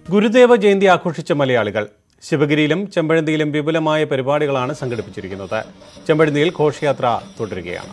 ഗുരുദേവ ജയന്തി ആഘോഷിച്ച മലയാളികൾ ശിവഗിരിയിലും ചെമ്പഴന്തിയിലും വിപുലമായ പരിപാടികളാണ് സംഘടിപ്പിച്ചിരിക്കുന്നത് ചെമ്പഴന്തിയിൽ ഘോഷയാത്ര തുടരുകയാണ്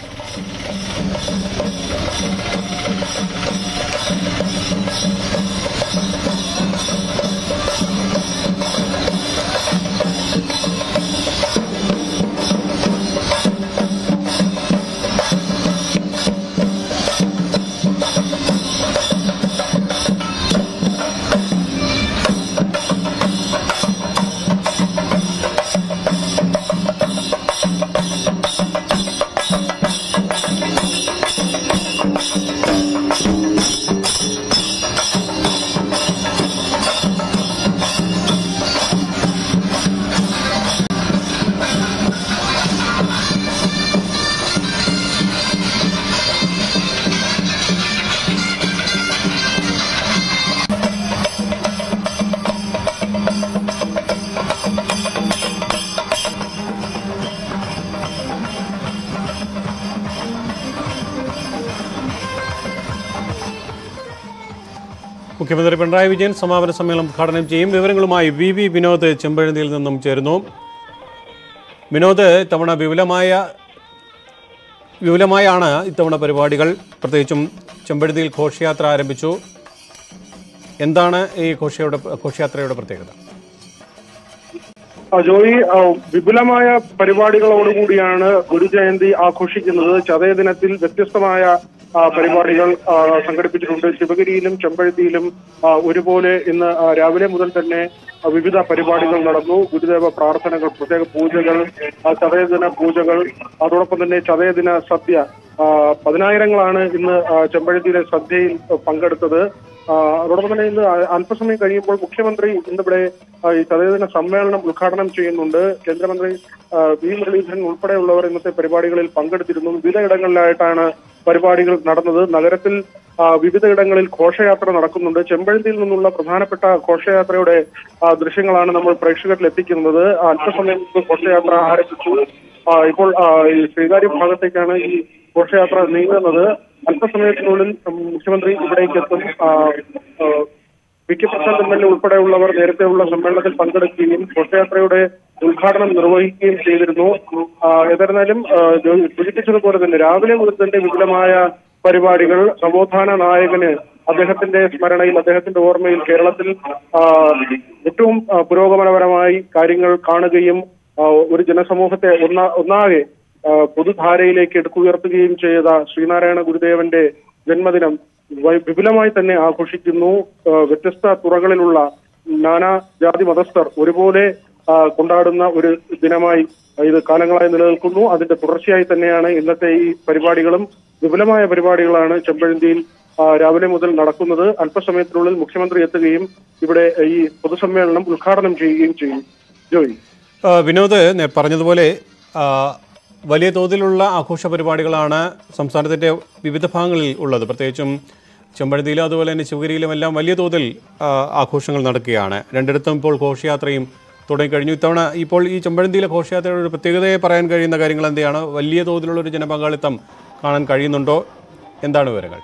മുഖ്യമന്ത്രി പിണറായി വിജയൻ സമാപന സമ്മേളനം ഉദ്ഘാടനം ചെയ്യും വിവരങ്ങളുമായി വി വി വിനോദ് ചെമ്പഴന്തിയിൽ നിന്നും ചേരുന്നു വിനോദ് ഇത്തവണ വിപുലമായ വിപുലമായാണ് ഇത്തവണ പരിപാടികൾ പ്രത്യേകിച്ചും ചെമ്പഴന്തിയിൽ ഘോഷയാത്ര ആരംഭിച്ചു എന്താണ് ഈ ഘോഷയുടെ ഘോഷയാത്രയുടെ പ്രത്യേകത ആ, ജോയി ആ, വിപുലമായ പരിപാടികളോടുകൂടിയാണ് ഗുരുജയന്തി ആഘോഷിക്കുന്നത് ചതയ ദിനത്തിൽ വ്യത്യസ്തമായ ആ, പരിപാടികൾ ആ, സംഘടിപ്പിച്ചിട്ടുണ്ട് ശിവഗിരിയിലും ചെമ്പഴത്തിയിലും ആ, ഒരുപോലെ ഇന്ന് ആ, രാവിലെ മുതൽ തന്നെ ആ, വിവിധ പരിപാടികൾ നടന്നു ഗുരുദേവ പ്രാർത്ഥനകൾ പ്രത്യേക പൂജകൾ ആ, ചതയദിന പൂജകൾ അതോടൊപ്പം തന്നെ ചതയദിന സദ്യ ആ, പതിനായിരങ്ങളാണ് ഇന്ന് ആ, ചെമ്പഴത്തിയിലെ സദ്യയിൽ പങ്കെടുത്തത് ആ, അതോടൊപ്പം തന്നെ ഇന്ന് അ- അല്പസമയം കഴിയുമ്പോൾ മുഖ്യമന്ത്രി ഇന്നിവിടെ ആ, ഈ ചതയദിന സമ്മേളനം ഉദ്ഘാടനം ചെയ്യുന്നുണ്ട് കേന്ദ്രമന്ത്രി ആ, വി മുരളീധരൻ ഉൾപ്പെടെയുള്ളവർ ഇന്നത്തെ പരിപാടികളിൽ പങ്കെടുത്തിരുന്നു വിവിധയിടങ്ങളിലായിട്ടാണ് പരിപാടികൾ നടന്നത് നഗരത്തിൽ ആ, വിവിധയിടങ്ങളിൽ ഘോഷയാത്ര നടക്കുന്നുണ്ട് ചെമ്പഴന്തിയിൽ നിന്നുള്ള പ്രധാനപ്പെട്ട ഘോഷയാത്രയുടെ ആ, ദൃശ്യങ്ങളാണ് നമ്മൾ പ്രേക്ഷകരിൽ എത്തിക്കുന്നത് ആ, അല്പസമയം മുമ്പ് ഘോഷയാത്ര ആരംഭിച്ചു ആ, ഇപ്പോൾ ആ, ഈ ശ്രീകാര്യ ഭാഗത്തേക്കാണ് ഈ ഘോഷയാത്ര നീങ്ങുന്നത് അല്പസമയത്തിനുള്ളിൽ ഉം, മുഖ്യമന്ത്രി ഇവിടേക്ക് എത്തും ആ, ആ, V K Prasad M L A ഉൾപ്പെടെയുള്ളവർ നേരത്തെയുള്ള സമ്മേളനത്തിൽ പങ്കെടുക്കുകയും ഘോഷയാത്രയുടെ ഉദ്ഘാടനം നിർവഹിക്കുകയും ചെയ്തിരുന്നു ആ, ഏതായിരുന്നാലും ആ, ജോയി സൂചിപ്പിച്ചതുപോലെ തന്നെ രാവിലെ മുതൽ തന്നെ വിപുലമായ പരിപാടികൾ നവോത്ഥാന നായകന് അദ്ദേഹത്തിന്റെ സ്മരണയിൽ അദ്ദേഹത്തിന്റെ ഓർമ്മയിൽ കേരളത്തിൽ ആ, ഏറ്റവും ആ, പുരോഗമനപരമായി കാര്യങ്ങൾ കാണുകയും ആ, ഒരു ജനസമൂഹത്തെ ഒന്നാ ഒന്നാകെ ആ, പൊതുധാരയിലേക്ക് എടുക്കുയർത്തുകയും ചെയ്ത ശ്രീനാരായണ ഗുരുദേവന്റെ ജന്മദിനം വൈ- വിപുലമായി തന്നെ ആഘോഷിക്കുന്നു ആ, വ്യത്യസ്ത തുറകളിലുള്ള നാനാ ജാതി മതസ്ഥർ ഒരുപോലെ ആ, കൊണ്ടാടുന്ന ഒരു ദിനമായി ഇത് കാലങ്ങളായി നിലനിൽക്കുന്നു അതിന്റെ തുടർച്ചയായി തന്നെയാണ് ഇന്നത്തെ ഈ പരിപാടികളും വിപുലമായ പരിപാടികളാണ് ചെമ്പഴന്തിയിൽ ആ, രാവിലെ മുതൽ നടക്കുന്നത് അല്പസമയത്തിനുള്ളിൽ മുഖ്യമന്ത്രി എത്തുകയും ഇവിടെ ഈ പൊതുസമ്മേളനം ഉദ്ഘാടനം ചെയ്യുകയും ചെയ്യും ജോയി ആ, വിനോദ് നേ- പറഞ്ഞതുപോലെ ആ, വലിയ തോതിലുള്ള ആഘോഷ പരിപാടികളാണ് സംസ്ഥാനത്തിൻ്റെ വിവിധ ഭാഗങ്ങളിൽ ഉള്ളത് പ്രത്യേകിച്ചും ചെമ്പഴന്തിയിലും അതുപോലെ തന്നെ ശിവഗിരിയിലും എല്ലാം വലിയ തോതിൽ ആ, ആഘോഷങ്ങൾ നടക്കുകയാണ് രണ്ടിടത്തും ഇപ്പോൾ ഘോഷയാത്രയും തുടങ്ങിക്കഴിഞ്ഞു ഇത്തവണ ഇപ്പോൾ ഈ ചെമ്പഴന്തിയിലെ ഘോഷയാത്രയുടെ ഒരു പ്രത്യേകതയെ പറയാൻ കഴിയുന്ന കാര്യങ്ങൾ എന്തെയാണ് വലിയ തോതിലുള്ള ഒരു ജനപങ്കാളിത്തം കാണാൻ കഴിയുന്നുണ്ടോ എന്താണ് വിവരങ്ങൾ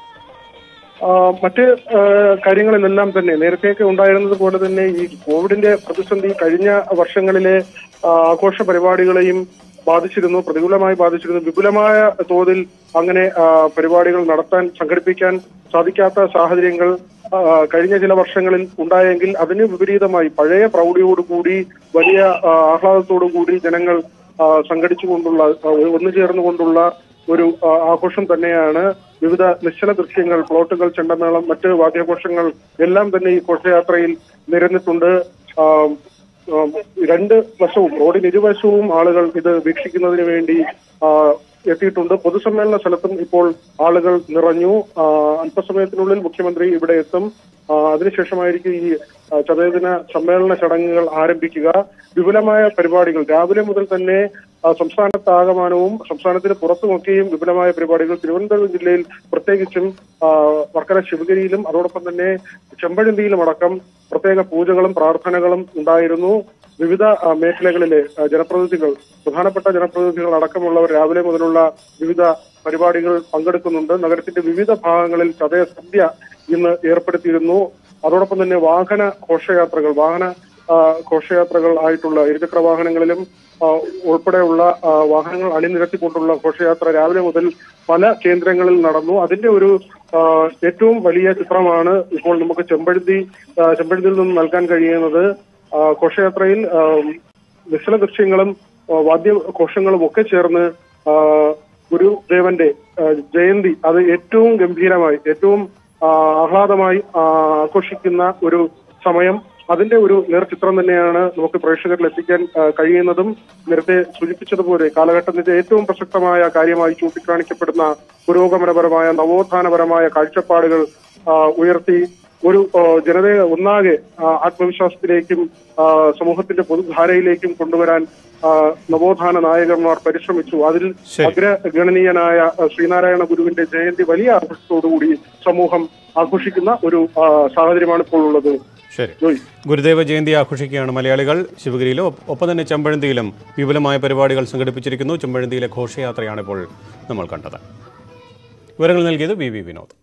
ആ, മറ്റ് ആ, കാര്യങ്ങളിലെല്ലാം തന്നെ നേരത്തെയൊക്കെ ഉണ്ടായിരുന്നത് പോലെ തന്നെ ഈ കോവിഡിന്റെ പ്രതിസന്ധി കഴിഞ്ഞ വർഷങ്ങളിലെ ആ, ആഘോഷ പരിപാടികളെയും ബാധിച്ചിരുന്നു പ്രതികൂലമായി ബാധിച്ചിരുന്നു വിപുലമായ തോതിൽ അങ്ങനെ ആ, പരിപാടികൾ നടത്താൻ സംഘടിപ്പിക്കാൻ സാധിക്കാത്ത സാഹചര്യങ്ങൾ ആ, കഴിഞ്ഞ ചില വർഷങ്ങളിൽ ഉണ്ടായെങ്കിൽ അതിന് വിപരീതമായി പഴയ പ്രൗഢിയോടുകൂടി വലിയ ആ, ആഹ്ലാദത്തോടുകൂടി ജനങ്ങൾ ആ, സംഘടിച്ചുകൊണ്ടുള്ള ആ, ഒന്നു ചേർന്നുകൊണ്ടുള്ള ഒരു ആ, ആഘോഷം തന്നെയാണ് വിവിധ നിശ്ചല ദൃശ്യങ്ങൾ പ്ലോട്ടുകൾ ചെണ്ടമേളം മറ്റ് വാദ്യാഘോഷങ്ങൾ എല്ലാം തന്നെ ഈ ഘോഷയാത്രയിൽ നിരന്നിട്ടുണ്ട് ആ, ആ, രണ്ട് വശവും റോഡിന് ഇരുവശവും ആളുകൾ ഇത് വീക്ഷിക്കുന്നതിന് വേണ്ടി ആ, എത്തിയിട്ടുണ്ട് പൊതുസമ്മേളന സ്ഥലത്തും ഇപ്പോൾ ആളുകൾ നിറഞ്ഞു ആ, അല്പസമയത്തിനുള്ളിൽ മുഖ്യമന്ത്രി ഇവിടെ എത്തും ആ, അതിനുശേഷമായിരിക്കും ഈ ആ, ചതയദിന സമ്മേളന ചടങ്ങുകൾ ആരംഭിക്കുക വിപുലമായ പരിപാടികൾ രാവിലെ മുതൽ തന്നെ ആ, സംസ്ഥാനത്താകമാനവും സംസ്ഥാനത്തിന് പുറത്തുമൊക്കെയും വിപുലമായ പരിപാടികൾ തിരുവനന്തപുരം ജില്ലയിൽ പ്രത്യേകിച്ചും ആ, വർക്കല ശിവഗിരിയിലും അതോടൊപ്പം തന്നെ ചെമ്പഴന്തിയിലും അടക്കം പ്രത്യേക പൂജകളും പ്രാർത്ഥനകളും ഉണ്ടായിരുന്നു വിവിധ ആ, മേഖലകളിലെ ആ, ജനപ്രതിനിധികൾ പ്രധാനപ്പെട്ട ജനപ്രതിനിധികൾ അടക്കമുള്ളവർ രാവിലെ മുതലുള്ള വിവിധ പരിപാടികൾ പങ്കെടുക്കുന്നുണ്ട് നഗരത്തിന്റെ വിവിധ ഭാഗങ്ങളിൽ ചതയ സദ്യ ഇന്ന് ഏർപ്പെടുത്തിയിരുന്നു അതോടൊപ്പം തന്നെ വാഹന ഘോഷയാത്രകൾ വാഹന ആ, ഘോഷയാത്രകൾ ആയിട്ടുള്ള ഇരുചക്ര വാഹനങ്ങളിലും ആ, ഉൾപ്പെടെയുള്ള ആ, വാഹനങ്ങൾ അണിനിരത്തിക്കൊണ്ടുള്ള ഘോഷയാത്ര രാവിലെ മുതൽ പല കേന്ദ്രങ്ങളിൽ നടന്നു അതിന്റെ ഒരു ആ, ഏറ്റവും വലിയ ചിത്രമാണ് ഇപ്പോൾ നമുക്ക് ചെമ്പഴുതി ആ, ചെമ്പഴുതിയിൽ നിന്നും നൽകാൻ കഴിയുന്നത് ആ, ഘോഷയാത്രയിൽ ആ, നിശ്ചല ദൃശ്യങ്ങളും ആ, വാദ്യ ഘോഷങ്ങളും ഒക്കെ ചേർന്ന് ആ, ഗുരുദേവന്റെ ആ, ജയന്തി അത് ഏറ്റവും ഗംഭീരമായി ഏറ്റവും ആ, ആഹ്ലാദമായി ആ, ആഘോഷിക്കുന്ന ഒരു സമയം അതിന്റെ ഒരു നേർചിത്രം തന്നെയാണ് നമുക്ക് പ്രേക്ഷകരിൽ എത്തിക്കാൻ ആ, കഴിയുന്നതും നേരത്തെ സൂചിപ്പിച്ചതുപോലെ കാലഘട്ടത്തിന്റെ ഏറ്റവും പ്രസക്തമായ കാര്യമായി ചൂണ്ടിക്കാണിക്കപ്പെടുന്ന പുരോഗമനപരമായ നവോത്ഥാനപരമായ കാഴ്ചപ്പാടുകൾ ആ, ഉയർത്തി ഒരു ആ, ജനതയെ ഒന്നാകെ ആ, ആത്മവിശ്വാസത്തിലേക്കും ആ, സമൂഹത്തിന്റെ പൊതുധാരയിലേക്കും കൊണ്ടുവരാൻ ആ, നവോത്ഥാന നായകന്മാർ പരിശ്രമിച്ചു അതിൽ ശരി. അഗ്രഗണനീയനായ ആ, ശ്രീനാരായണ ഗുരുവിന്റെ ജയന്തി വലിയ ആഘോഷത്തോടുകൂടി സമൂഹം ആഘോഷിക്കുന്ന ഒരു ആ, സാഹചര്യമാണ് ഇപ്പോൾ ഉള്ളത് ശരി ജോയ് ഗുരുദേവ ജയന്തി ആഘോഷിക്കുകയാണ് മലയാളികൾ ശിവഗിരിയിലും ഒപ്പ- ഒപ്പം തന്നെ ചെമ്പഴന്തിയിലും വിപുലമായ പരിപാടികൾ സംഘടിപ്പിച്ചിരിക്കുന്നു ചെമ്പഴന്തിയിലെ ഘോഷയാത്രയാണ് ഇപ്പോൾ നമ്മൾ കണ്ടത് വിവരങ്ങൾ നൽകിയത് വി വി വിനോദ്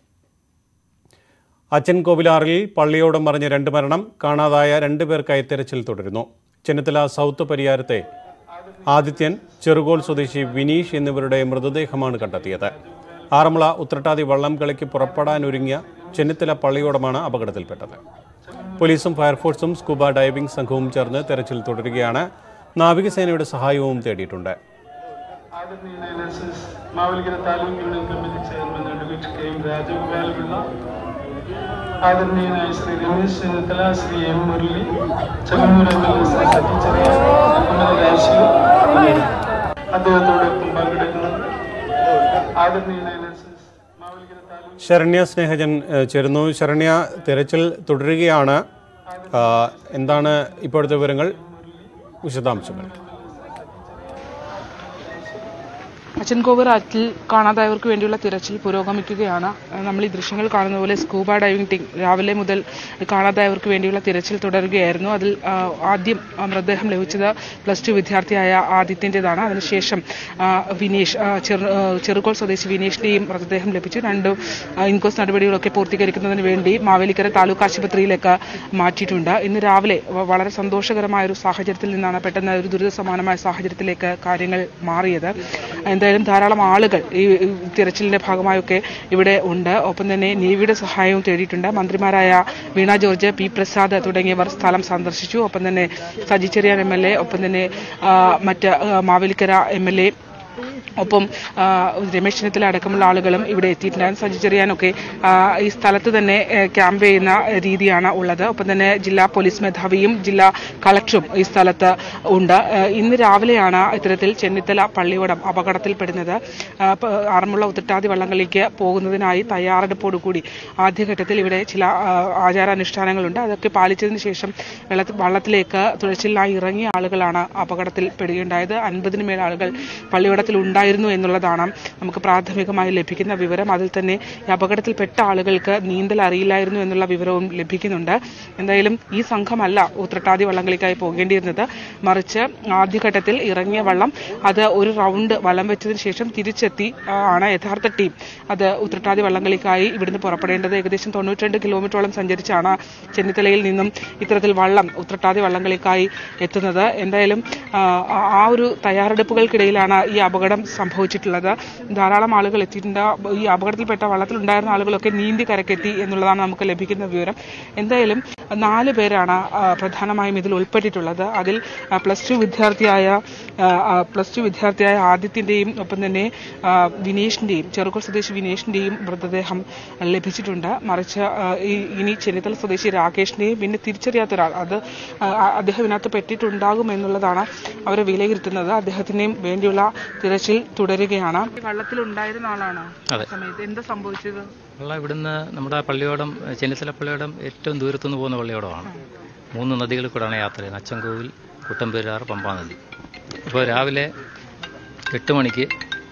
അച്ഛൻ കോവിലാറിൽ പള്ളിയോടം മറിഞ്ഞ രണ്ട് മരണം കാണാതായ രണ്ട് പേർക്കായി തെരച്ചിൽ തുടരുന്നു ചെന്നിത്തല സൗത്ത് പരിയാരത്തെ ആദിത്യൻ ചെറുകോൽ സ്വദേശി വിനീഷ് എന്നിവരുടെ മൃതദേഹമാണ് കണ്ടെത്തിയത് ആറന്മുള ഉത്രട്ടാതി വള്ളം കളിക്ക് പുറപ്പെടാനൊരുങ്ങിയ ചെന്നിത്തല പള്ളിയോടമാണ് അപകടത്തിൽപ്പെട്ടത് പോലീസും ഫയർഫോഴ്സും സ്കൂബ ഡൈവിംഗ് സംഘവും ചേർന്ന് തെരച്ചിൽ തുടരുകയാണ് നാവികസേനയുടെ സഹായവും തേടിയിട്ടുണ്ട് ആദരണീയനായ S Mavelikara taluk union committee chairman advocate K M Rajagopalapillai ആദരണീയനായ Shri Ramesh Chennithala Shri M Murali Chengannur M L A Shri Saji ചെറിയ മുഹമ്മദ് രാശിവ് അദ്ദേഹത്തോടൊപ്പം പങ്കെടുക്കുന്നത് ആദരണീയനായ എസ് മാവലിക്കര താലൂക്ക് ശരണ്യ സ്നേഹജൻ ഏഹ്, ചേരുന്നു ശരണ്യ തെരച്ചിൽ തുടരുകയാണ് ആ, എന്താണ് ഇപ്പോഴത്തെ വിവരങ്ങൾ വിശദാംശങ്ങൾ അച്ചൻകോവർ ആറ്റിൽ കാണാതായവർക്ക് വേണ്ടിയുള്ള തിരച്ചിൽ പുരോഗമിക്കുകയാണ് അഹ് നമ്മൾ ഈ ദൃശ്യങ്ങൾ കാണുന്ന പോലെ സ്കൂബ ഡൈവിംഗ് ടീം രാവിലെ മുതൽ കാണാതായവർക്ക് വേണ്ടിയുള്ള തിരച്ചിൽ തുടരുകയായിരുന്നു അതിൽ ആ, ആദ്യം ആ, മൃതദേഹം ലഭിച്ചത് പ്ലസ് ടു വിദ്യാർത്ഥിയായ ആദിത്യൻ്റെതാണ് അതിനുശേഷം ആ, വിനീഷ് ആ, ചെറു ആ, ചെറുകോൾ സ്വദേശി വിനീഷിന്റെയും മൃതദേഹം ലഭിച്ചു രണ്ടും ആ, ഇൻക്വസ്റ്റ് നടപടികളൊക്കെ പൂർത്തീകരിക്കുന്നതിന് വേണ്ടി മാവേലിക്കര താലൂക്ക് ആശുപത്രിയിലേക്ക് മാറ്റിയിട്ടുണ്ട് ഇന്ന് രാവിലെ വ- വളരെ സന്തോഷകരമായ ഒരു സാഹചര്യത്തിൽ നിന്നാണ് പെട്ടെന്ന് ഒരു ദുരിത സമാനമായ സാഹചര്യത്തിലേക്ക് കാര്യങ്ങൾ മാറിയത് എന്തായാലും ധാരാളം ആളുകൾ ഈ ഈ തിരച്ചിലിന്റെ ഭാഗമായൊക്കെ ഇവിടെ ഉണ്ട് ഒപ്പം തന്നെ നേവിയുടെ സഹായവും തേടിയിട്ടുണ്ട് മന്ത്രിമാരായ വീണ ജോർജ് പി പ്രസാദ് തുടങ്ങിയവർ സ്ഥലം സന്ദർശിച്ചു ഒപ്പം തന്നെ Saji Cheriyan M L A ഒപ്പം തന്നെ ആ, മറ്റ് ആ, മാവേലിക്കര എം എൽ എ ഒപ്പം ആ, രമേശ് ചെന്നിത്തല അടക്കമുള്ള ആളുകളും ഇവിടെ എത്തിയിട്ടുണ്ടായിരുന്നു സജി ചെറിയാനൊക്കെ ആ, ഈ സ്ഥലത്ത് തന്നെ ഏ, ക്യാമ്പ് ചെയ്യുന്ന രീതിയാണ് ഉള്ളത് ഒപ്പം തന്നെ ജില്ലാ പോലീസ് മേധാവിയും ജില്ലാ കളക്ടറും ഈ സ്ഥലത്ത് ഉണ്ട് ഏ, ഇന്ന് രാവിലെയാണ് ഇത്തരത്തിൽ ചെന്നിത്തല പള്ളിയോടം അപകടത്തിൽപ്പെടുന്നത് ആ, പ- ആറന്മുള ഉത്രട്ടാതി വള്ളംകളിക്ക് പോകുന്നതിനായി തയ്യാറെടുപ്പോടുകൂടി ആദ്യഘട്ടത്തിൽ ഇവിടെ ചില ആ, ആചാരാനുഷ്ഠാനങ്ങളുണ്ട് അതൊക്കെ പാലിച്ചതിന് ശേഷം വെള്ളത്തിൽ വള്ളത്തിലേക്ക് തുഴച്ചിലിനായി ഇറങ്ങിയ ആളുകളാണ് അപകടത്തിൽ പെടുകയുണ്ടായത് അൻപതിന് മേൽ ആളുകൾ പള്ളിയോടത്തിൽ ഉണ്ടായിരുന്നു എന്നുള്ളതാണ് നമുക്ക് പ്രാഥമികമായി ലഭിക്കുന്ന വിവരം അതിൽ തന്നെ ഈ അപകടത്തിൽപ്പെട്ട ആളുകൾക്ക് നീന്തൽ അറിയില്ലായിരുന്നു എന്നുള്ള വിവരവും ലഭിക്കുന്നുണ്ട് എന്തായാലും ഈ സംഘമല്ല ഉത്രട്ടാതി വള്ളംകളിക്കായി പോകേണ്ടിയിരുന്നത് മറിച്ച് ആദ്യഘട്ടത്തിൽ ഇറങ്ങിയ വള്ളം അത് ഒരു റൗണ്ട് വലം വെച്ചതിന് ശേഷം തിരിച്ചെത്തി ആ, ആണ് യഥാർത്ഥ ടീം അത് ഉത്രട്ടാതി വള്ളംകളിക്കായി ഇവിടുന്ന് പുറപ്പെടേണ്ടത് ഏകദേശം തൊണ്ണൂറ്റിരണ്ട് കിലോമീറ്ററോളം സഞ്ചരിച്ചാണ് ചെന്നിത്തലയിൽ നിന്നും ഇത്തരത്തിൽ വള്ളം ഉത്രട്ടാതി വള്ളംകളിക്കായി എത്തുന്നത് എന്തായാലും ആ, ആ- ആ ഒരു തയ്യാറെടുപ്പുകൾക്കിടയിലാണ് ഈ അപകടം സംഭവിച്ചിട്ടുള്ളത് ധാരാളം ആളുകൾ എത്തിയിട്ടുണ്ട് ഈ അപകടത്തിൽപ്പെട്ട വള്ളത്തിലുണ്ടായിരുന്ന ആളുകളൊക്കെ നീന്തി കരക്കെത്തി എന്നുള്ളതാണ് നമുക്ക് ലഭിക്കുന്ന വിവരം എന്തായാലും നാല് പേരാണ് ആ, പ്രധാനമായും ഇതിൽ ഉൾപ്പെട്ടിട്ടുള്ളത് അതിൽ പ്ലസ് ടു വിദ്യാർത്ഥിയായ പ്ലസ് ടു വിദ്യാർത്ഥിയായ ആദിത്യന്റെയും ഒപ്പം തന്നെ ആ, വിനീഷിന്റെയും ചെറുക്കോൾ സ്വദേശി വിനീഷിന്റെയും മൃതദേഹം ലഭിച്ചിട്ടുണ്ട് മറിച്ച് ആ, ഈ- ഇനി ചെന്നിത്തല സ്വദേശി രാകേഷിന്റെയും പിന്നെ തിരിച്ചറിയാത്ത ഒരാൾ അത് ആ, അദ്ദേഹം ഇതിനകത്ത് പെട്ടിട്ടുണ്ടാകും എന്നുള്ളതാണ് അവരെ വിലയിരുത്തുന്നത് അദ്ദേഹത്തിനെയും വേണ്ടിയുള്ള തിരച്ചിൽ തുടരുകയാണ് വള്ളത്തിൽ ഉണ്ടായിരുന്ന ആളാണ് അതെ. സമയത്ത് എന്താ സംഭവിച്ചത് വെള്ളം ഇവിടുന്ന് നമ്മുടെ പള്ളിയോടം ചെന്നിത്തല പള്ളിയോടം ഏറ്റവും ദൂരത്തുനിന്ന് പോകുന്ന പള്ളിയോടമാണ് മൂന്ന് നദികളിൽ കൂടെയാണ് യാത്ര ചെയ്യുന്നത് അച്ചൻകോവിൽ കുട്ടമ്പേരാർ പമ്പാ നദി അപ്പോൾ രാവിലെ എട്ട് മണിക്ക്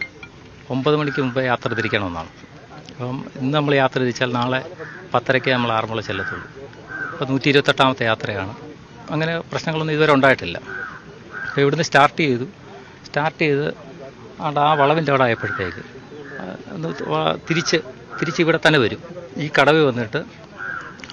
ഒമ്പത് മണിക്ക് മുമ്പ് യാത്ര തിരിക്കണമെന്നാണ് അപ്പം ഇന്ന് നമ്മൾ യാത്ര തിരിച്ചാൽ നാളെ പത്തരയ്ക്ക് നമ്മൾ ആറന്മുള ചെല്ലത്തുള്ളൂ അപ്പോൾ നൂറ്റി ഇരുപത്തെട്ടാമത്തെ യാത്രയാണ് അങ്ങനെ പ്രശ്നങ്ങളൊന്നും ഇതുവരെ ഉണ്ടായിട്ടില്ല അപ്പോൾ ഇവിടുന്ന് സ്റ്റാർട്ട് ചെയ്തു സ്റ്റാർട്ട് ചെയ്ത് അവിടെ ആ വളവിൻ്റെ അവിടെ ആയപ്പോഴത്തേക്ക് ആ, ഒന്ന് വ- തിരിച്ച് തിരിച്ച് ഇവിടെ തന്നെ വരും ഈ കടവ് വന്നിട്ട്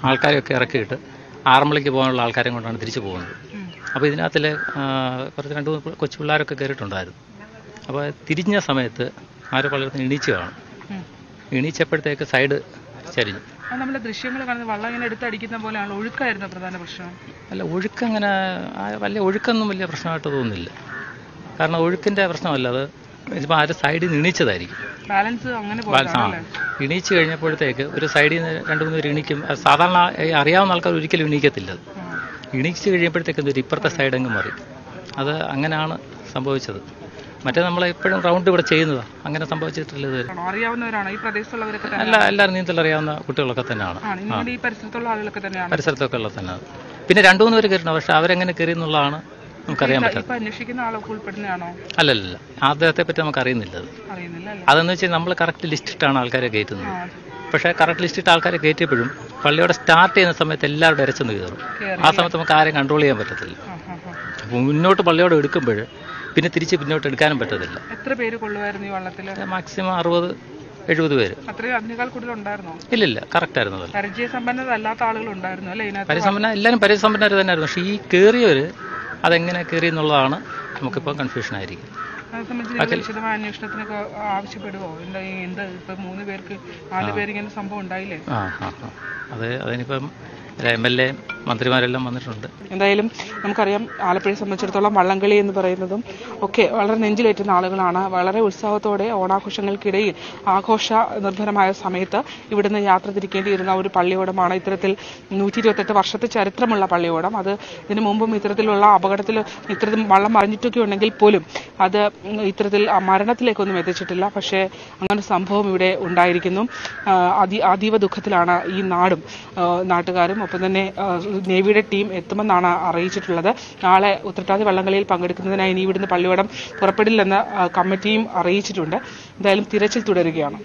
ആൾക്കാരെയൊക്കെ ഇറക്കിയിട്ട് ആറന്മുളയ്ക്ക് പോകാനുള്ള ആൾക്കാരെ കൊണ്ടാണ് തിരിച്ചു പോകുന്നത് അപ്പോൾ ഇതിനകത്തിൽ കുറച്ച് രണ്ട് മൂന്ന് കൊച്ചു പിള്ളേരൊക്കെ കയറിയിട്ടുണ്ടായിരുന്നു അപ്പോൾ തിരിഞ്ഞ സമയത്ത് ആരോ പലയിടത്തും എണീച്ച് കാണും ഉം. എണീച്ചപ്പോഴത്തേക്ക് സൈഡ് ചരിഞ്ഞു അത് നമ്മളെ ദൃശ്യങ്ങൾ കാണുന്നത് വള്ളം ഇങ്ങനെ എടുത്തടിക്കുന്ന പോലെയാണ് ഒഴുക്കായിരുന്നു പ്രധാന പ്രശ്നം അല്ല ഒഴുക്കങ്ങനെ ആ വലിയ ഒഴുക്കൊന്നും വലിയ പ്രശ്നമായിട്ട് തോന്നുന്നില്ല കാരണം ഒഴുക്കിൻ്റെ പ്രശ്നമല്ല അത് ഇതിപ്പോൾ ആര് സൈഡിൽ നിന്ന് എണീച്ചതായിരിക്കും ബാലൻസ് അങ്ങനെ ബാലൻസ് ആ പോയതാണല്ലേ എണീച്ച് കഴിഞ്ഞപ്പോഴത്തേക്ക് ഒരു സൈഡിൽ നിന്ന് രണ്ട് മൂന്ന് പേര് എണീക്കും അത് സാധാരണ ഈ അറിയാവുന്ന ആൾക്കാർ ഒരിക്കലും എണീക്കത്തില്ല അത് എണീച്ച് കഴിയുമ്പോഴത്തേക്ക് എന്തൊരു ഇപ്പുറത്തെ സൈഡ് അങ്ങ് മാറി അത് അങ്ങനെയാണ് സംഭവിച്ചത് മറ്റേ നമ്മൾ എപ്പോഴും റൗണ്ട് ഇവിടെ ചെയ്യുന്നതാണ് അങ്ങനെ സംഭവിച്ചിട്ടില്ല ഇത് ആണോ അറിയാവുന്നവരാണോ ഈ പ്രദേശത്തുള്ളവരൊക്കെ തന്നെ എല്ലാ എല്ലാവരും നീന്തൽ അറിയാവുന്ന കുട്ടികളൊക്കെ തന്നെയാണ് ആണ് നിങ്ങളുടെ ഈ പരിസരത്തുള്ള ആളുകളൊക്കെ തന്നെയാണ് പരിസരത്തൊക്കെ ഉള്ളത് തന്നെ പിന്നെ രണ്ടു മൂന്ന് പേര് കയറണം പക്ഷെ അവരെങ്ങനെ കയറി എന്നുള്ളതാണ് നമുക്കറിയാൻ പറ്റാത്തത് ഇപ്പൊ അന്വേഷിക്കുന്ന ആളൊക്കെ ഉൾപ്പെടുന്നതാണോ അല്ലല്ല അദ്ദേഹത്തെ പറ്റി നമുക്ക് അറിയുന്നില്ല അത് അറിയുന്നില്ല അല്ലേ അതെന്ന് വെച്ചാൽ നമ്മൾ കറക്റ്റ് ലിസ്റ്റ് ഇട്ടാണ് ആൾക്കാരെ കയറ്റുന്നത് ആ പക്ഷേ കറക്റ്റ് ലിസ്റ്റ് ഇട്ട ആൾക്കാരെ കയറ്റിയപ്പോഴും പള്ളിയോടെ സ്റ്റാർട്ട് ചെയ്യുന്ന സമയത്ത് എല്ലാവരും ഇരച്ചെന്ന് കയറും കേറി. ആ സമയത്ത് നമുക്ക് ആരെയും കൺട്രോൾ ചെയ്യാൻ പറ്റത്തില്ല ആ, ആ, ആ. അപ്പോൾ മുന്നോട്ട് പള്ളിയോടെ എടുക്കുമ്പോൾ പിന്നെ തിരിച്ച് പിന്നോട്ട് എടുക്കാനും പറ്റത്തില്ല എത്ര പേര് കൊള്ളുമായിരുന്നു ഈ വള്ളത്തില് മാക്സിമം അറുപത് എഴുപത് പേര് അത്രയും അതിനേക്കാൾ കൂടുതൽ ഉണ്ടായിരുന്നോ ഇല്ലില്ല കറക്റ്റ് ആയിരുന്നു അതല്ല പരിചയസമ്പന്നതല്ലാത്ത ആളുകൾ ഉണ്ടായിരുന്നു അല്ലേ ഇതിനകത്ത് പരിസമ്പന്ന എല്ലാവരും പരിസമ്പന്നർ തന്നെയായിരുന്നു പക്ഷേ ഈ കയറിയവർ അതെങ്ങനെ കയറി എന്നുള്ളതാണ് നമുക്കിപ്പോൾ കൺഫ്യൂഷൻ ആയിരിക്കും അത് സംബന്ധിച്ച് നിങ്ങൾ വിശദമായ അന്വേഷണത്തിനൊക്കെ ആവശ്യപ്പെടുവോ എന്താ ഈ എന്ത് ഇപ്പൊ മൂന്ന് പേർക്ക് നാല് പേര് ഇങ്ങനെ സംഭവം ഉണ്ടായില്ലേ ആ ആ ആ അത് അതിനിപ്പം എം എൽ എ മന്ത്രിമാരെല്ലാം വന്നിട്ടുണ്ട് എന്തായാലും നമുക്കറിയാം ആലപ്പുഴയെ സംബന്ധിച്ചിടത്തോളം വള്ളംകളി എന്ന് പറയുന്നതും ഒക്കെ വളരെ നെഞ്ചിലേറ്റുന്ന ആളുകളാണ് വളരെ ഉത്സാഹത്തോടെ ഓണാഘോഷങ്ങൾക്കിടയിൽ ആഘോഷ നിർഭരമായ സമയത്ത് ഇവിടുന്ന് യാത്ര തിരിക്കേണ്ടിയിരുന്ന ഒരു പള്ളിയോടമാണ് ഇത്തരത്തിൽ നൂറ്റി ഇരുപത്തെട്ട് വർഷത്തെ ചരിത്രമുള്ള പള്ളിയോടം അത് ഇതിനു മുമ്പും ഇത്തരത്തിലുള്ള അപകടത്തിൽ ഇത്തരത്തിൽ വള്ളം മറിഞ്ഞിട്ടൊക്കെ ഉണ്ടെങ്കിൽ പോലും അത് ഇത്തരത്തിൽ ആ മരണത്തിലേക്കൊന്നും എത്തിച്ചിട്ടില്ല പക്ഷേ അങ്ങനെ ഒരു സംഭവം ഇവിടെ ഉണ്ടായിരിക്കുന്നു ആ, അതി അതീവ ദുഃഖത്തിലാണ് ഈ നാടും ആ, നാട്ടുകാരും ഒപ്പം തന്നെ ആ, നേവിയുടെ ടീം എത്തുമെന്നാണ് അറിയിച്ചിട്ടുള്ളത് നാളെ ഉത്രട്ടാതി വള്ളംകളിയിൽ പങ്കെടുക്കുന്നതിനായി ഇനി ഇവിടുന്ന് പള്ളിയോടം പുറപ്പെടില്ലെന്ന് ആ, കമ്മിറ്റിയും അറിയിച്ചിട്ടുണ്ട് എന്തായാലും തിരച്ചിൽ തുടരുകയാണ്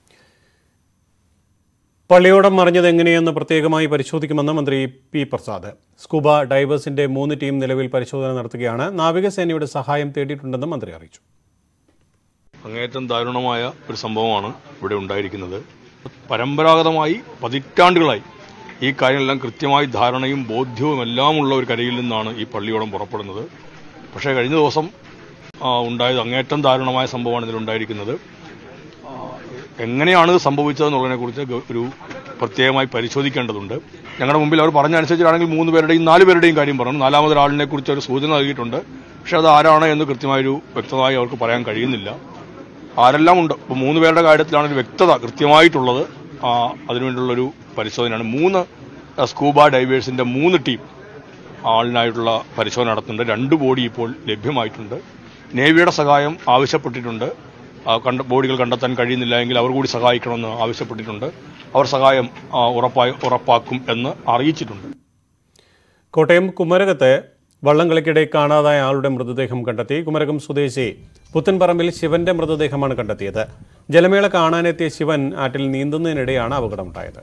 പള്ളിയോടം മറിഞ്ഞത് എങ്ങനെയെന്ന് പ്രത്യേകമായി പരിശോധിക്കുമെന്ന് മന്ത്രി പി പ്രസാദ് സ്കൂബ ഡൈവേഴ്സിന്റെ മൂന്ന് ടീം നിലവിൽ പരിശോധന നടത്തുകയാണ് നാവികസേനയുടെ സഹായം തേടിയിട്ടുണ്ടെന്നും മന്ത്രി അറിയിച്ചു അങ്ങേയറ്റം ദാരുണമായ ഒരു സംഭവമാണ് ഇവിടെ ഉണ്ടായിരിക്കുന്നത് പരമ്പരാഗതമായി പതിറ്റാണ്ടുകളായി ഈ കാര്യങ്ങളെല്ലാം കൃത്യമായി ധാരണയും ബോധ്യവും എല്ലാം ഉള്ള ഒരു കരയിൽ നിന്നാണ് ഈ പള്ളിയോടം പുറപ്പെടുന്നത് പക്ഷേ കഴിഞ്ഞ ദിവസം ആ, ഉണ്ടായത് അങ്ങേയറ്റം ദാരുണമായ സംഭവമാണ് ഇതിലുണ്ടായിരിക്കുന്നത് ആ, എങ്ങനെയാണ് ഇത് സംഭവിച്ചതെന്നുള്ളതിനെക്കുറിച്ച് ഗ- ഒരു പ്രത്യേകമായി പരിശോധിക്കേണ്ടതുണ്ട് ഞങ്ങളുടെ മുമ്പിൽ അവർ പറഞ്ഞ അനുസരിച്ചാണെങ്കിൽ മൂന്ന് പേരുടെയും നാല് പേരുടെയും കാര്യം പറഞ്ഞു നാലാമതൊരാളിനെ കുറിച്ച് ഒരു സൂചന നൽകിയിട്ടുണ്ട് പക്ഷെ അത് ആരാണ് എന്ന് കൃത്യമായൊരു വ്യക്തമായി അവർക്ക് പറയാൻ കഴിയുന്നില്ല ആരെല്ലാം ഉണ്ട് ഇപ്പോൾ മൂന്ന് പേരുടെ കാര്യത്തിലാണ് ഒരു വ്യക്തത കൃത്യമായിട്ടുള്ളത് ആ, അതിനുവേണ്ടിയുള്ളൊരു പരിശോധനയാണ് മൂന്ന് ആ, സ്കൂബ ഡൈവേഴ്സിന്റെ മൂന്ന് ടീം ആളിനായിട്ടുള്ള പരിശോധന നടത്തുന്നുണ്ട് രണ്ട് ബോഡി ഇപ്പോൾ ലഭ്യമായിട്ടുണ്ട് നേവിയുടെ സഹായം ആവശ്യപ്പെട്ടിട്ടുണ്ട് ആ, കണ്ട ബോഡികൾ കണ്ടെത്താൻ കഴിയുന്നില്ല എങ്കിൽ അവർ കൂടി സഹായിക്കണമെന്ന് ആവശ്യപ്പെട്ടിട്ടുണ്ട് അവർ സഹായം ആ, ഉറപ്പായി ഉറപ്പാക്കും എന്ന് അറിയിച്ചിട്ടുണ്ട് കോട്ടയം കുമരകത്ത് വള്ളംകളിക്കിടെ കാണാതായ ആളുടെ മൃതദേഹം കണ്ടെത്തി കുമരകം സ്വദേശി പുത്തൻപറമ്പിൽ ശിവന്റെ മൃതദേഹമാണ് കണ്ടെത്തിയത് ജലമേള കാണാനെത്തിയ ശിവൻ ആറ്റിൽ നീന്തുന്നതിനിടെയാണ് അപകടമുണ്ടായത്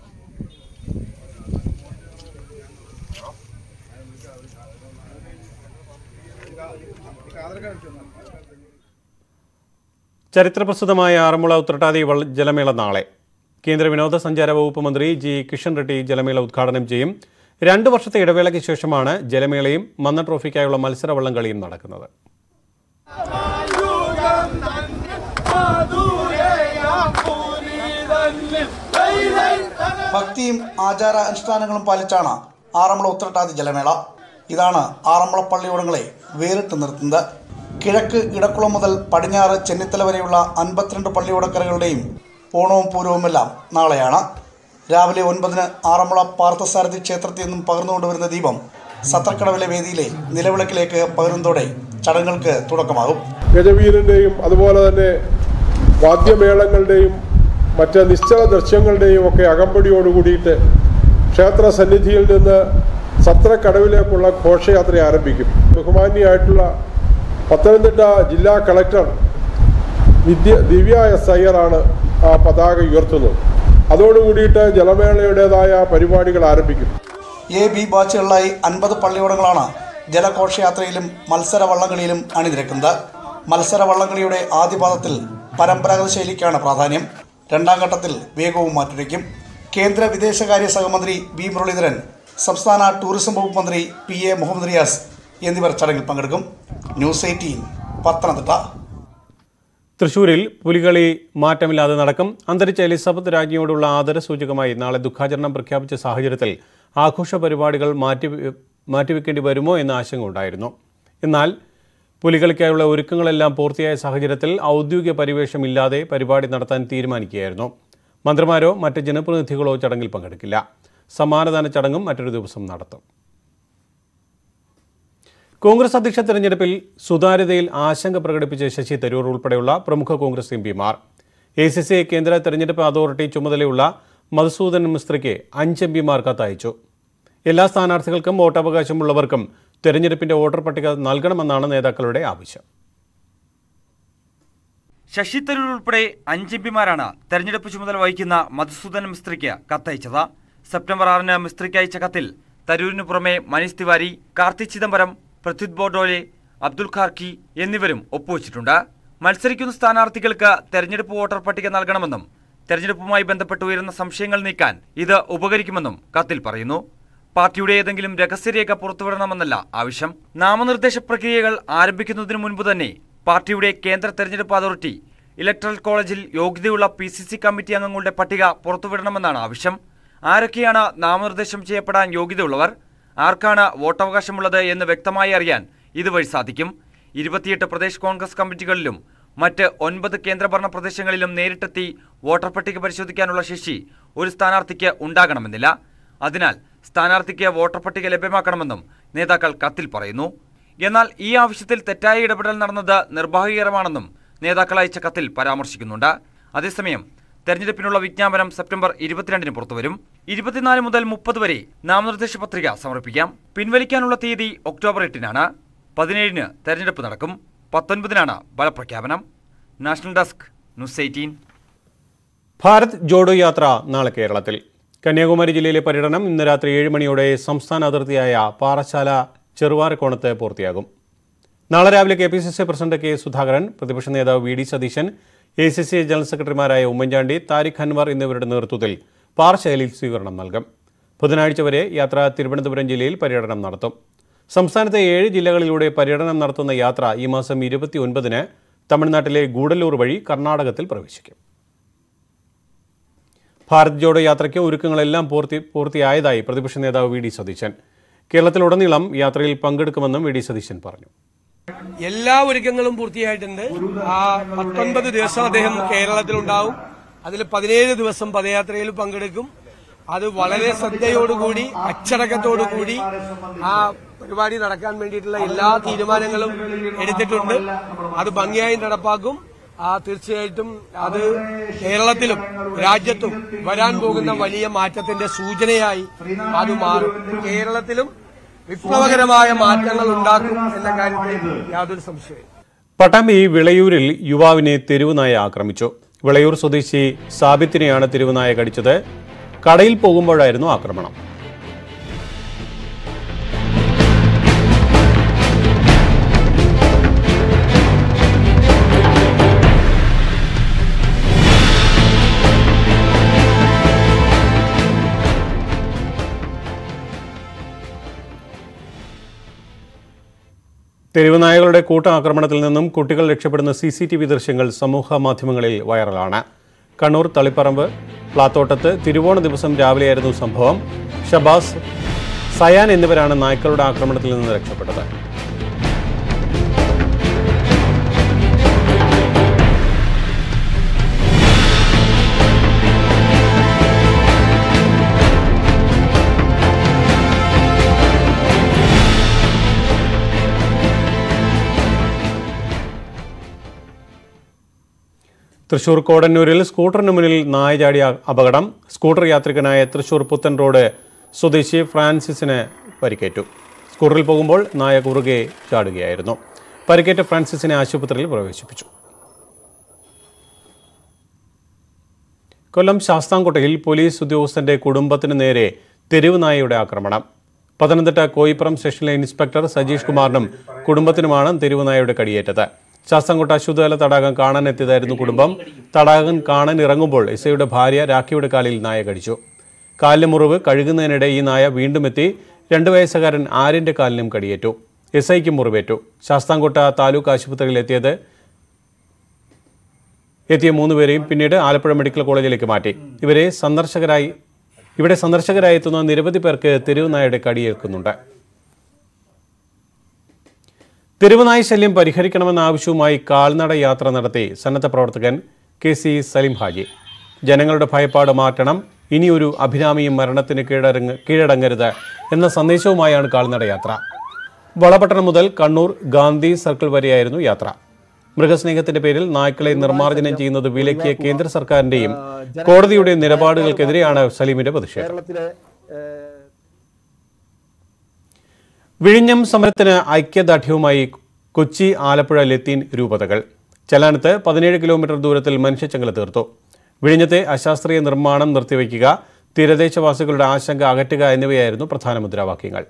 ചരിത്രപ്രസിദ്ധമായ ആറന്മുള ഉത്രട്ടാതി വള്ള- ജലമേള നാളെ കേന്ദ്ര വിനോദസഞ്ചാര വകുപ്പ് മന്ത്രി ജി കിഷൻ റെഡ്ഡി ജലമേള ഉദ്ഘാടനം ചെയ്യും രണ്ടു വർഷത്തെ ഇടവേളയ്ക്ക് ശേഷമാണ് ജലമേളയും മന്ന ട്രോഫിക്കായുള്ള മത്സര വള്ളംകളിയും നടക്കുന്നത് ഭക്തിയും ആചാര അനുഷ്ഠാനങ്ങളും പാലിച്ചാണ് ആറന്മുള ഉത്രട്ടാതി ജലമേള ഇതാണ് ആറന്മുള പള്ളിയോടങ്ങളെ വേറിട്ട് നിർത്തുന്നത് കിഴക്ക് ഇടക്കുളം മുതൽ പടിഞ്ഞാറ് ചെന്നിത്തല വരെയുള്ള അൻപത്തിരണ്ട് പള്ളിയോടക്കരകളുടെയും ഓണവും പൂരവുമെല്ലാം നാളെയാണ് രാവിലെ ഒൻപതിന് ആറന്മുള പാർത്ഥസാരഥി ക്ഷേത്രത്തിൽ നിന്നും പകർന്നുകൊണ്ടുവരുന്ന ദീപം സത്രക്കടവിലെ വേദിയിലെ നിലവിളക്കിലേക്ക് പകരുന്നതോടെ ചടങ്ങുകൾക്ക് തുടക്കമാകും ഗജവീരന്റെയും അതുപോലെ തന്നെ വാദ്യമേളങ്ങളുടെയും മറ്റ് നിശ്ചല ദൃശ്യങ്ങളുടെയും ഒക്കെ അകമ്പടിയോട് കൂടിയിട്ട് ക്ഷേത്ര സന്നിധിയിൽ നിന്ന് സത്രക്കടവിലേക്കുള്ള ഘോഷയാത്ര ആരംഭിക്കും ബഹുമാന്യായിട്ടുള്ള പത്തനംതിട്ട ജില്ലാ കളക്ടർ വിദ്യ ദിവ്യ എസ് അയ്യറാണ് ആ പതാക ഉയർത്തുന്നത് അതോടുകൂടിയിട്ട് ജലമേളയുടേതായ പരിപാടികൾ ആരംഭിക്കും എ ബി ബാച്ചുകളിലായി അൻപത് പള്ളിയോടങ്ങളാണ് ജലഘോഷയാത്രയിലും മത്സര വള്ളംകളിയിലും അണിനിരക്കുന്നത് മത്സര വള്ളംകളിയുടെ ആദ്യ പാദത്തിൽ പരമ്പരാഗത ശൈലിക്കാണ് പ്രാധാന്യം രണ്ടാം ഘട്ടത്തിൽ വേഗവും മാറ്റുരയ്ക്കും കേന്ദ്ര വിദേശകാര്യ സഹമന്ത്രി വി മുരളീധരൻ സംസ്ഥാന ടൂറിസം വകുപ്പ് മന്ത്രി പി എ മുഹമ്മദ് റിയാസ് എന്നിവർ ചടങ്ങിൽ പങ്കെടുക്കും ന്യൂസ് എയ്റ്റീൻ പത്തനംതിട്ട തൃശൂരിൽ പുലികളി മാറ്റമില്ലാതെ നടക്കും അന്തരിച്ച എലിസബത്ത് രാജ്ഞിയോടുള്ള ആദരസൂചകമായി നാളെ ദുഃഖാചരണം പ്രഖ്യാപിച്ച സാഹചര്യത്തിൽ ആഘോഷ പരിപാടികൾ മാറ്റി മാറ്റിവെക്കേണ്ടി വരുമോ എന്ന ആശങ്ക ഉണ്ടായിരുന്നു എന്നാൽ പുലികളിക്കായുള്ള ഒരുക്കങ്ങളെല്ലാം പൂർത്തിയായ സാഹചര്യത്തിൽ ഔദ്യോഗിക പരിവേഷമില്ലാതെ പരിപാടി നടത്താൻ തീരുമാനിക്കുകയായിരുന്നു മന്ത്രിമാരോ മറ്റ് ജനപ്രതിനിധികളോ ചടങ്ങിൽ പങ്കെടുക്കില്ല സമ്മാനദാന ചടങ്ങും മറ്റൊരു ദിവസം നടത്തും കോൺഗ്രസ് അധ്യക്ഷ തെരഞ്ഞെടുപ്പിൽ സുതാര്യതയിൽ ആശങ്ക പ്രകടിപ്പിച്ച ശശി തരൂർ ഉൾപ്പെടെയുള്ള പ്രമുഖ കോൺഗ്രസ് എം പിമാർ എ സി സി കേന്ദ്ര തെരഞ്ഞെടുപ്പ് അതോറിറ്റി ചുമതലയുള്ള മധുസൂദൻ മിസ്ത്രിക്ക് അഞ്ച് എം പിമാർ കത്തയച്ചു എല്ലാ സ്ഥാനാർത്ഥികൾക്കും വോട്ടവകാശമുള്ളവർക്കും തെരഞ്ഞെടുപ്പിന്റെ വോട്ടർ പട്ടിക നൽകണമെന്നാണ് നേതാക്കളുടെ ആവശ്യം ശശി തരൂർ ഉൾപ്പെടെ അഞ്ച് എംപിമാരാണ് തെരഞ്ഞെടുപ്പ് ചുമതല വഹിക്കുന്ന മധുസൂദൻ മിസ്ത്രിക്ക് കത്തയച്ചത് സെപ്റ്റംബർ ആറിന് മിസ്ത്രിക്ക് അയച്ച കത്തിൽ തരൂരിന് പുറമെ മനീഷ് തിവാരി കാർത്തി ചിദംബരം പ്രത്യുത് ബോഡോലെ അബ്ദുൽ ഖാർക്കി എന്നിവരും ഒപ്പുവച്ചിട്ടുണ്ട് മത്സരിക്കുന്ന സ്ഥാനാർത്ഥികൾക്ക് തെരഞ്ഞെടുപ്പ് വോട്ടർ പട്ടിക നൽകണമെന്നും തെരഞ്ഞെടുപ്പുമായി ബന്ധപ്പെട്ട് ഉയരുന്ന സംശയങ്ങൾ നീക്കാൻ ഇത് ഉപകരിക്കുമെന്നും കത്തിൽ പറയുന്നു പാർട്ടിയുടെ ഏതെങ്കിലും രഹസ്യരേഖ പുറത്തുവിടണമെന്നല്ല ആവശ്യം നാമനിർദ്ദേശ പ്രക്രിയകൾ ആരംഭിക്കുന്നതിന് മുൻപ് തന്നെ പാർട്ടിയുടെ കേന്ദ്ര തെരഞ്ഞെടുപ്പ് അതോറിറ്റി ഇലക്ട്രൽ കോളേജിൽ യോഗ്യതയുള്ള പി സി സി കമ്മിറ്റി അംഗങ്ങളുടെ പട്ടിക പുറത്തുവിടണമെന്നാണ് ആവശ്യം ആരൊക്കെയാണ് നാമനിർദ്ദേശം ചെയ്യപ്പെടാൻ യോഗ്യതയുള്ളവർ ആർക്കാണ് വോട്ടവകാശമുള്ളത് എന്ന് വ്യക്തമായി അറിയാൻ ഇതുവഴി സാധിക്കും ഇരുപത്തിയെട്ട് പ്രദേശ് കോൺഗ്രസ് കമ്മിറ്റികളിലും മറ്റ് ഒൻപത് കേന്ദ്രഭരണ പ്രദേശങ്ങളിലും നേരിട്ടെത്തി വോട്ടർ പട്ടിക പരിശോധിക്കാനുള്ള ശേഷി ഒരു സ്ഥാനാർത്ഥിക്ക് ഉണ്ടാകണമെന്നില്ല അതിനാൽ സ്ഥാനാർത്ഥിക്ക് വോട്ടർ പട്ടിക ലഭ്യമാക്കണമെന്നും നേതാക്കൾ കത്തിൽ പറയുന്നു എന്നാൽ ഈ ആവശ്യത്തിൽ തെറ്റായ ഇടപെടൽ നടന്നത് നിർഭാഗ്യകരമാണെന്നും നേതാക്കൾ അയച്ച കത്തിൽ പരാമർശിക്കുന്നുണ്ട് അതേസമയം തെരഞ്ഞെടുപ്പിനുള്ള വിജ്ഞാപനം സെപ്റ്റംബർ ഇരുപത്തിരണ്ടിന് പുറത്തുവരും ഇരുപത്തിനാല് മുതൽ മുപ്പത് വരെ നാമനിർദ്ദേശ പത്രിക സമർപ്പിക്കാം പിൻവലിക്കാനുള്ള തീയതി ഒക്ടോബർ എട്ടിനാണ് പതിനേഴിന് തെരഞ്ഞെടുപ്പ് നടക്കും പത്തൊൻപതിനാണ് ഫലപ്രഖ്യാപനം national desk news eighteen Bharat Jodo Yatra നാളെ കേരളത്തിൽ കന്യാകുമാരി ജില്ലയിലെ പര്യടനം ഇന്ന് രാത്രി ഏഴ് മണിയോടെ സംസ്ഥാന അതിർത്തിയായ പാറശാല ചെറുവാരക്കോണത്ത് പൂർത്തിയാകും നാളെ രാവിലെ K P C C president K Sudhakaran പ്രതിപക്ഷ നേതാവ് V D Satheesan A C C general സെക്രട്ടറിമാരായ ഉമ്മൻചാണ്ടി താരിഖ് അൻവർ എന്നിവരുടെ നേതൃത്വത്തിൽ പാറശാലയിൽ സ്വീകരണം നൽകും ബുധനാഴ്ച വരെ യാത്ര തിരുവനന്തപുരം ജില്ലയിൽ പര്യടനം നടത്തും സംസ്ഥാനത്തെ ഏഴ് ജില്ലകളിലൂടെ പര്യടനം നടത്തുന്ന യാത്ര ഈ മാസം ഇരുപത്തിയൊൻപതിന് തമിഴ്നാട്ടിലെ ഗൂഡല്ലൂർ വഴി കർണാടകത്തിൽ പ്രവേശിക്കും ഭാരത് ജോഡോ യാത്രയ്ക്ക് ഒരുക്കങ്ങളെല്ലാം പൂർത്തി പൂർത്തിയായതായി പ്രതിപക്ഷ നേതാവ് വി ഡി സതീശൻ കേരളത്തിലുടനീളം യാത്രയിൽ പങ്കെടുക്കുമെന്നും വി ഡി സതീശൻ പറഞ്ഞു എല്ലാ ഒരുക്കങ്ങളും പൂർത്തിയായിട്ടുണ്ട് ആ പത്തൊൻപത് ദിവസം അദ്ദേഹം കേരളത്തിലുണ്ടാവും അതിൽ പതിനേഴ് ദിവസം പദയാത്രയിൽ പങ്കെടുക്കും അത് വളരെ ശ്രദ്ധയോടുകൂടി അച്ചടക്കത്തോടുകൂടി ആ പരിപാടി നടക്കാൻ വേണ്ടിയിട്ടുള്ള എല്ലാ തീരുമാനങ്ങളും എടുത്തിട്ടുണ്ട് അത് ഭംഗിയായി നടപ്പാക്കും ആ തീർച്ചയായിട്ടും അത് കേരളത്തിലും രാജ്യത്തും വരാൻ പോകുന്ന വലിയ മാറ്റത്തിന്റെ സൂചനയായി അത് മാറും കേരളത്തിലും വിപ്ലവകരമായ മാറ്റങ്ങൾ ഉണ്ടാക്കും എന്ന കാര്യത്തിൽ യാതൊരു സംശയവും പട്ടാമ്പി വിളയൂരിൽ യുവാവിനെ തെരുവുനായ ആക്രമിച്ചു വിളയൂർ സ്വദേശി സാബിത്തിനെയാണ് തെരുവുനായ കടിച്ചത് കടയിൽ പോകുമ്പോഴായിരുന്നു ആക്രമണം തെരുവുനായകളുടെ കൂട്ടാക്രമണത്തിൽ നിന്നും കുട്ടികൾ രക്ഷപ്പെടുന്ന സി സി ടി വി ദൃശ്യങ്ങൾ സമൂഹ മാധ്യമങ്ങളിൽ വൈറലാണ് കണ്ണൂർ തളിപ്പറമ്പ് പ്ലാത്തോട്ടത്ത് തിരുവോണ ദിവസം രാവിലെയായിരുന്നു സംഭവം ഷബാസ് സയാൻ എന്നിവരാണ് നായ്ക്കളുടെ ആക്രമണത്തിൽ നിന്ന് രക്ഷപ്പെട്ടത് തൃശൂർ കോടന്നൂരിൽ സ്കൂട്ടറിന് മുന്നിൽ നായ ചാടിയ അപകടം സ്കൂട്ടർ യാത്രികനായ തൃശൂർ പുത്തൻ റോഡ് സ്വദേശി ഫ്രാൻസിസിന് പരിക്കേറ്റു സ്കൂട്ടറിൽ പോകുമ്പോൾ നായ കുറുകെ ചാടുകയായിരുന്നു പരിക്കേറ്റ ഫ്രാൻസിസിനെ ആശുപത്രിയിൽ പ്രവേശിപ്പിച്ചു കൊല്ലം ശാസ്താംകോട്ടയിൽ പോലീസ് ഉദ്യോഗസ്ഥന്റെ കുടുംബത്തിന് നേരെ തെരുവ് നായയുടെ ആക്രമണം പത്തനംതിട്ട കോയിപ്പുറം സ്റ്റേഷനിലെ ഇൻസ്പെക്ടർ സജീഷ് കുമാറിനും കുടുംബത്തിനുമാണ് തെരുവ് നായയുടെ കടിയേറ്റത് ശാസ്താംകോട്ട ശുദ്ധജല തടാകം കാണാനെത്തിയതായിരുന്നു കുടുംബം തടാകം കാണാൻ ഇറങ്ങുമ്പോൾ എസ് ഐയുടെ ഭാര്യ രാഖിയുടെ കാലിൽ നായ കടിച്ചു കാലിന് മുറിവ് കഴുകുന്നതിനിടെ ഈ നായ വീണ്ടും എത്തി രണ്ട് വയസ്സുകാരൻ ആര്യന്റെ കാലിനും കടിയേറ്റു എസ് ഐക്കും മുറിവേറ്റു ശാസ്താംകോട്ട താലൂക്ക് ആശുപത്രിയിൽ എത്തിയത് എത്തിയ മൂന്നുപേരെയും പിന്നീട് ആലപ്പുഴ മെഡിക്കൽ കോളേജിലേക്ക് മാറ്റി ഇവരെ സന്ദർശകരായി ഇവിടെ സന്ദർശകരായി എത്തുന്ന നിരവധി പേർക്ക് തെരുവ് നായയുടെ കടിയേൽക്കുന്നുണ്ട് തെരുവുനായ ശല്യം പരിഹരിക്കണമെന്ന ആവശ്യവുമായി കാൽനട യാത്ര നടത്തി സന്നദ്ധ പ്രവർത്തകൻ കെ സി സലിം ഹാജി ജനങ്ങളുടെ ഭയപ്പാട് മാറ്റണം ഇനിയൊരു അഭിരാമിയും മരണത്തിന് കീഴടങ്ങ കീഴടങ്ങരുത് എന്ന സന്ദേശവുമായാണ് കാൽനട യാത്ര വളപട്ടണം മുതൽ കണ്ണൂർ ഗാന്ധി സർക്കിൾ വരെയായിരുന്നു യാത്ര മൃഗസ്നേഹത്തിന്റെ പേരിൽ നായ്ക്കളെ നിർമ്മാർജ്ജനം ചെയ്യുന്നത് വിലക്കിയ കേന്ദ്ര സർക്കാരിന്റെയും കോടതിയുടെയും നിലപാടുകൾക്കെതിരെയാണ് സലീമിന്റെ പ്രതിഷേധം വിഴിഞ്ഞം സമരത്തിന് ഐക്യദാർഢ്യവുമായി കൊച്ചി ആലപ്പുഴ ലത്തീൻ രൂപതകൾ ചലാനത്ത് പതിനേഴ് കിലോമീറ്റർ ദൂരത്തിൽ മനുഷ്യച്ചങ്ങല തീർത്തു വിഴിഞ്ഞത്തെ അശാസ്ത്രീയ നിർമ്മാണം നിർത്തിവെക്കുക തീരദേശവാസികളുടെ ആശങ്ക അകറ്റുക എന്നിവയായിരുന്നു പ്രധാന മുദ്രാവാക്യങ്ങൾ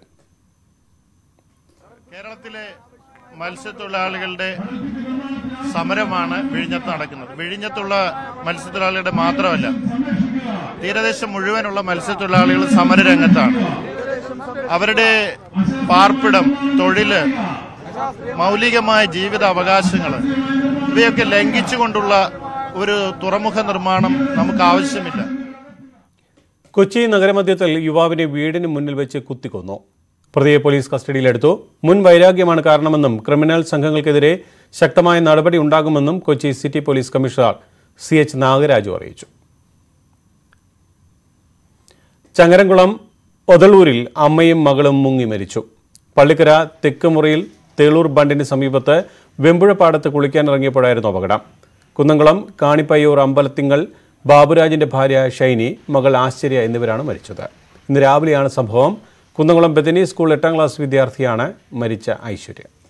കേരളത്തിലെ മത്സ്യത്തൊഴിലാളികളുടെ സമരമാണ് വിഴിഞ്ഞത്ത് നടക്കുന്നത് വിഴിഞ്ഞത്തുള്ള മത്സ്യത്തൊഴിലാളികളുടെ മാത്രമല്ല തീരദേശം മുഴുവനുള്ള മത്സ്യത്തൊഴിലാളികൾ സമരരംഗത്താണ് അവരുടെ പാർപ്പിടം തൊഴില് മൗലികമായ ജീവിത അവകാശങ്ങൾ ഇവയൊക്കെ ലംഘിച്ചുകൊണ്ടുള്ള ഒരു തുറമുഖ നിർമ്മാണം നമുക്ക് ആവശ്യമില്ല കൊച്ചി നഗരമധ്യത്തിൽ യുവാവിനെ വീടിന് മുന്നിൽ വെച്ച് കുത്തിക്കൊന്നു പ്രതിയെ പോലീസ് കസ്റ്റഡിയിലെടുത്തു മുൻ വൈരാഗ്യമാണ് കാരണമെന്നും ക്രിമിനൽ സംഘങ്ങൾക്കെതിരെ ശക്തമായ നടപടി ഉണ്ടാകുമെന്നും Kochi city police commissioner C H Nagaraju അറിയിച്ചു ചങ്ങരംകുളം ഒതളൂരിൽ അമ്മയും മകളും മുങ്ങി മരിച്ചു പള്ളിക്കര തെക്കുമുറിയിൽ തേളൂർ ബണ്ടിന് സമീപത്ത് വെമ്പുഴപ്പാടത്ത് കുളിക്കാനിറങ്ങിയപ്പോഴായിരുന്നു അപകടം കുന്നംകുളം കാണിപ്പയ്യൂർ അമ്പലത്തിങ്കൽ ബാബുരാജിന്റെ ഭാര്യ ഷൈനി മകൾ ആശ്ചര്യ എന്നിവരാണ് മരിച്ചത് ഇന്ന് രാവിലെയാണ് സംഭവം കുന്നംകുളം ബദനി സ്കൂൾ എട്ടാം ക്ലാസ് വിദ്യാർത്ഥിയാണ് മരിച്ച ഐശ്വര്യ